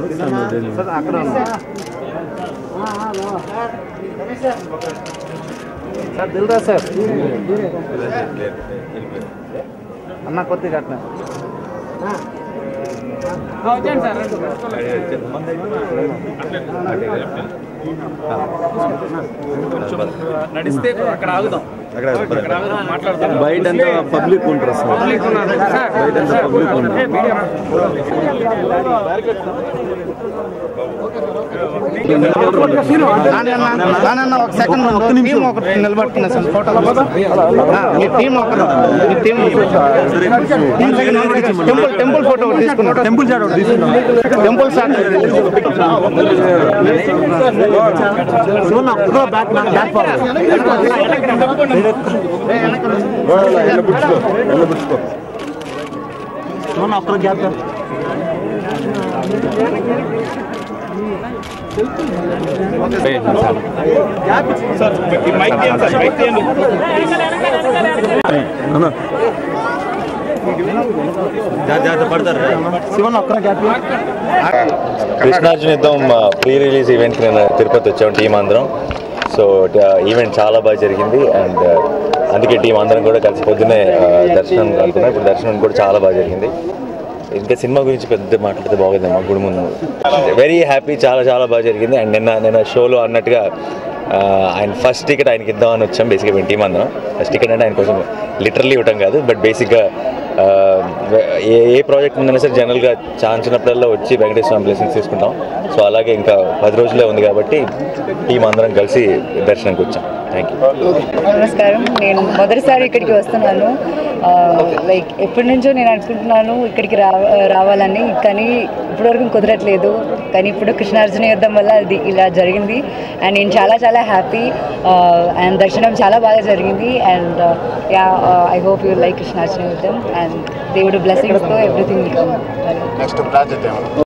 అక్కడ sir దిల్రా sir అన్న కొద్దిగా అట్లా నడిస్తే అక్కడ ఆగుదాం అక్కడ ఆగుదాం మాట్లాడతాం బయట అంతా పబ్లిక్ ఉంటారు సార్ బయట అంతా పబ్లిక్ ఉంటారు నాన్న ఒక సెకండ్ ఒక్క నిమిషం ఒకటి నిలబడుతున్నా సార్ ఫోటోలో మీ టీం ఒకరు మీ టీం టెంపుల్ టెంపుల్ ఫోటో ఒకటి తీసుకున్నాం టెంపుల్ షాట్ ఒకటి తీసుకున్నాం టెంపుల్ షాట్ శివన్ ఒక్కర gap Krishnarjuna Yuddham pre release ఈవెంట్కి నేను తిరుపతి వచ్చాం టీం అందరం సో ఈవెంట్ చాలా బాగా జరిగింది అండ్ అందుకే టీం అందరం కూడా కలిసి పొద్దున్నే ఆ, దర్శనం అనుకున్నాం ఇప్పుడు దర్శనం కూడా చాలా బాగా జరిగింది ఇంకా సినిమా గురించి పెద్ద మాట్లాడితే బాగుంది మా గుడి ముందు వెరీ హ్యాపీ చాలా చాలా బాగా జరిగింది అండ్ నిన్న నిన్న షోలో అన్నట్టుగా ఆ, ఆయన ఫస్ట్ టికెట్ ఆయనకి ఇద్దామని వచ్చాం బేసిక్గా మేము టీం అందరం ఫస్ట్ టికెట్ అంటే ఆయన కోసం లిటరల్లీ ఇవ్వటం కాదు బట్ బేసిక్గా ఆ, ఏ ఏ ప్రాజెక్ట్ ముందైనా సరే జనరల్గా ఛాన్స్ ఉన్నప్పుడల్లా వచ్చి వెంకటేశ్వర బ్లెస్సింగ్స్ తీసుకుంటాం సో అలాగే ఇంకా పది రోజులే ఉంది కాబట్టి టీం అందరం కలిసి దర్శనంకి వచ్చాం థ్యాంక్ యూ నమస్కారం నేను మొదటిసారి ఇక్కడికి వస్తున్నాను లైక్ ఎప్పటి నుంచో నేను అనుకుంటున్నాను ఇక్కడికి రా రావాలని కానీ ఇప్పటివరకు కుదరట్లేదు కానీ ఇప్పుడు కృష్ణార్జున యుద్ధం వల్ల అది ఇలా జరిగింది అండ్ నేను చాలా చాలా హ్యాపీ అండ్ దర్శనం చాలా బాగా జరిగింది and yeah I hope you like Krishnarjuna Yuddham and దేవుడు బ్లెస్సింగ్స్తో ఎవ్రీథింగ్ నెక్స్ట్ ప్రాజెక్ట్